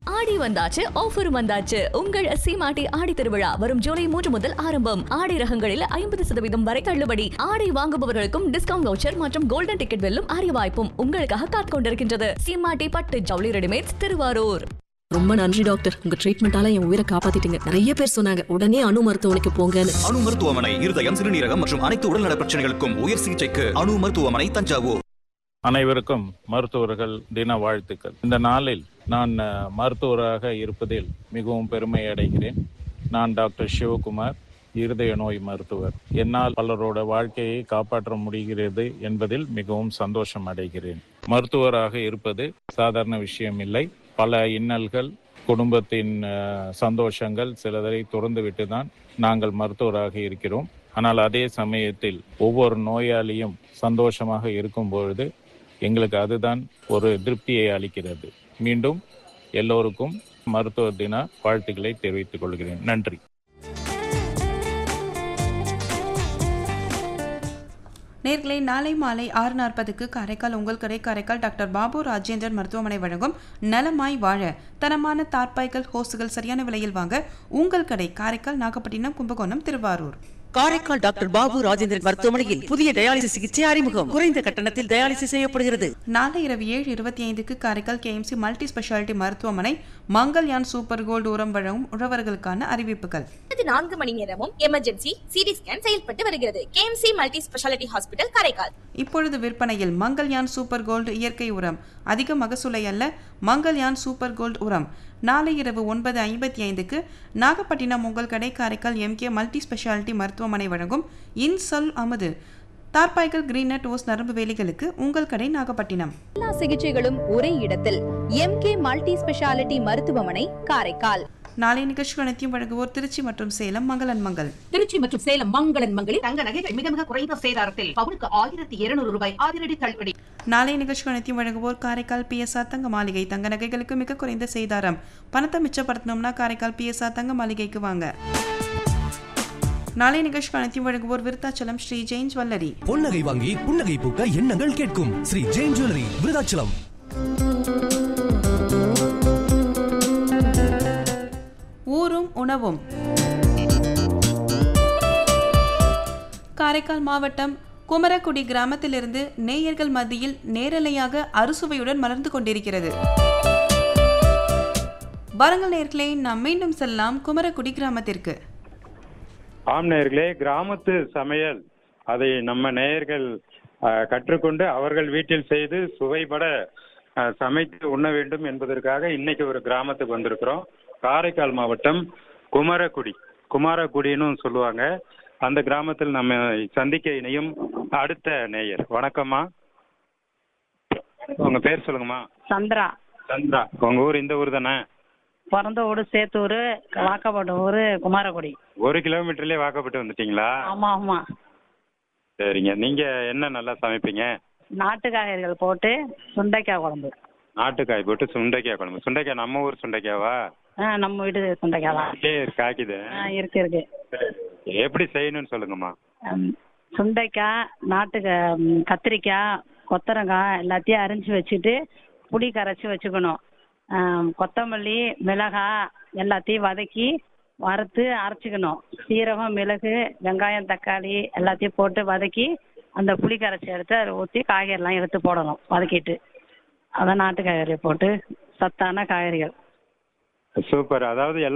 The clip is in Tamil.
ஆடி வந்தாச்சு ஆஃபரும் வந்தாச்சு உங்கள் சீமாட்டி ஆடி திருவிழா வரும் ஜூலை மூன்று முதல் ஆரம்பம் ஆடை ரகங்களில் ஐம்பது சதவீதம் வரை தள்ளுபடி ஆடை வாங்குபவர்களுக்கும் டிஸ்கவுண்ட் வவுச்சர் மற்றும் கோல்டன் டிக்கெட் வெல்லும் அரிய வாய்ப்பும் உங்களுக்காக காத்துக் கொண்டிருக்கின்றது சீமாட்டி பட்டு ஜவுளி ரெடிமேட்ஸ் திருவாரூர் ரொம்ப நன்றி டாக்டர் உங்க ட்ரீட்மெண்டால என் உயிரை காப்பாத்திட்டீங்க நிறைய பேர் சொன்னாங்க உடனே அணு மருத்துவமனைக்கு போங்கன்னு அணு மருத்துவமனை இருதயம் சிறுநீரகம் மற்றும் அனைத்து உடல்நல பிரச்சனைகளுக்கும் உயர் சிகிச்சைக்கு அணு மருத்துவமனை தஞ்சாவூர் அனைவருக்கும் மருத்துவர்கள் தின வாழ்த்துக்கள் இந்த நாளில் நான் அஹ், மருத்துவராக இருப்பதில் மிகவும் பெருமை அடைகிறேன் நான் டாக்டர் சிவகுமார் இருதய நோய் மருத்துவர் என்னால் பலரோட வாழ்க்கையை காப்பாற்ற முடிகிறது என்பதில் மிகவும் சந்தோஷம் அடைகிறேன் மருத்துவராக இருப்பது சாதாரண விஷயம் இல்லை பல இன்னல்கள் குடும்பத்தின் அஹ், சந்தோஷங்கள் சிலதை துறந்துவிட்டு தான் நாங்கள் மருத்துவராக இருக்கிறோம் ஆனால் அதே சமயத்தில் ஒவ்வொரு நோயாளியும் சந்தோஷமாக இருக்கும் பொழுது எங்களுக்கு அதுதான் ஒரு திருப்தியை அளிக்கிறது மீண்டும் எல்லோருக்கும் மருத்துவ தின வாழ்த்துக்களை தெரிவித்துக் கொள்கிறேன் நன்றி நேர்களை நாளை மாலை ஆறு நாற்பதுக்கு காரைக்கால் உங்கள் கடை காரைக்கால் டாக்டர் பாபு ராஜேந்திரன் மருத்துவமனை வழங்கும் நலமாய் வாழ தரமான தார்பாய்கள் ஹோஸ்டுகள் சரியான விலையில் வாங்க உங்கள் கடை காரைக்கால் நாகப்பட்டினம் கும்பகோணம் திருவாரூர் காரைக்கால் டாக்டர் பாபு ராஜேந்திரன் மருத்துவமனையில் புதிய டயாலிசிஸ் சிகிச்சை அறிமுகம் குறைந்த கட்டணத்தில் டயாலிசிஸ் செய்யப்படுகிறது நாளை இரவு ஏழு இருபத்தி ஐந்துக்கு காரைக்கால் கேஎம்சி மல்டி ஸ்பெஷாலிட்டி மருத்துவமனை மங்கள்யான் சூப்பர் கோல்டு உரம் வழங்கும் உழவர்களுக்கான அறிவிப்புகள் இருபத்தி நான்கு மணி நேரமும் எமர்ஜென்சி சிடி ஸ்கேன் செயல்பட்டு வருகிறது KMC multi speciality hospital Karaikal இப்பொழுது விற்பனையில் மங்கள்யான் சூப்பர் கோல்டு இயற்கை உரம் அதிக மகசூலை அல்ல மங்கள்யான் சூப்பர் கோல்டு உரம் நாளை இரவு ஒன்பது ஐம்பத்தி ஐந்துக்கு நாகப்பட்டினம் உங்கள் கடை காரைக்கால் எம்கே மல்டி ஸ்பெஷாலிட்டி மருத்துவமனை வழங்கும் இன்சொல் அமுது தார்பாய்கள் கிரீன் நட் ஓஸ் நரம்பு வேலிகளுக்கு உங்கள் கடை நாகப்பட்டினம் எல்லா சிகிச்சைகளும் ஒரே இடத்தில் எம்கே மல்டி ஸ்பெஷாலிட்டி மருத்துவமனை காரைக்கால் நாளை நிகழ்ச்சிகள் அனைத்தையும் வழங்குவோர் திருச்சி மற்றும் சேலம் மங்களன் மங்கள் திருச்சி மற்றும் சேலம் மங்களன் மங்களில் தங்க நகைகள் மிக மிக குறைந்த சேதாரத்தில் பவுனுக்கு ஆயிரத்தி இருநூறு ரூபாய் அதிரடி தள்ளுபடி நாளை நிகழ்ச்சிகள் அனைத்தையும் வழங்குவோர் காரைக்கால் பிஎஸ்ஆர் தங்க மாளிகை தங்க நகைகளுக்கு மிக குறைந்த செய்தாரம் பணத்தை மிச்சப்படுத்தணும்னா காரைக்கால் பிஎஸ்ஆர் தங்க மாளிகைக்கு வாங்க நாளை நிகழ்ச்சிகள் அனைத்தையும் வழங்குவோர் விருத்தாச்சலம் ஸ்ரீ ஜெயின் ஜுவல்லரி பொன்னகை வாங்கி புன்னகை பூக்க எண்ணங்கள் கேட்கும் ஸ்ரீ ஜெயின் ஜுவல்லரி விருதாச்சலம் ஊரும் உணவும் காரைக்கால் மாவட்டம் குமரக்குடி கிராமத்திலிருந்து நேயர்கள் மத்தியில் நேரலையாக அறுசுவையுடன் மலர்ந்து கொண்டிருக்கிறது வாருங்கள் நேர்களே நாம் மீண்டும் செல்லலாம் குமரக்குடி கிராமத்திற்கு ஆம் நேயர்களே கிராமத்து சமையல் அதை நம்ம நேயர்கள் அஹ், கற்றுக்கொண்டு அவர்கள் வீட்டில் செய்து சுவைபட அஹ், சமைத்து உண்ண வேண்டும் என்பதற்காக இன்னைக்கு ஒரு கிராமத்துக்கு வந்திருக்கிறோம் காரைக்கால் மாவட்டம் குமரக்குடி குமாரக்குடின்னு சொல்லுவாங்க அந்த கிராமத்தில் நம்ம சந்திக்க இணையும் அடுத்த நேயர் வணக்கம்மா உங்க பேர் சொல்லுங்கம்மா சந்திரா சந்திரா உங்க ஊர் இந்த ஊர் தானே பிறந்த ஊர் சேத்தூர் வாக்கப்பட்ட ஊர் குமாரக்குடி ஒரு கிலோமீட்டர்லயே வாக்கப்பட்டு வந்துட்டீங்களா ஆமா ஆமா சரிங்க நீங்க என்ன நல்லா சமைப்பீங்க நாட்டு காய்கறிகள் போட்டு சுண்டைக்காய் குழம்பு நாட்டுக்காய் போட்டு சுண்டைக்காய் குழம்பு சுண்டைக்காய் நம்ம ஊர் சுண்டைக்காவா ஆ நம்ம வீட்டு சுண்டைக்காய் தான் அப்படியே காய்க்குது ஆ இருக்கு இருக்கு எப்படி செய்யணும்னு சொல்லுங்கம்மா ம், சுண்டைக்காய் நாட்டு க- ம், கத்திரிக்காய் கொத்தரங்காய் எல்லாத்தையும் அரிஞ்சு வச்சுட்டு புளி கரைச்சி வச்சுக்கணும் ஆம், கொத்தமல்லி மிளகாய் எல்லாத்தையும் வதக்கி வறுத்து அரைச்சிக்கணும் சீரகம் மிளகு வெங்காயம் தக்காளி எல்லாத்தையும் போட்டு வதக்கி அந்த புளி கரைச்சி எடுத்து அதில் ஊற்றி காய்கறிலாம் எடுத்து போடணும் வதக்கிட்டு அதான் நாட்டு காய்கறியை போட்டு சத்தான காய்கறிகள் சூப்பர் அதாவது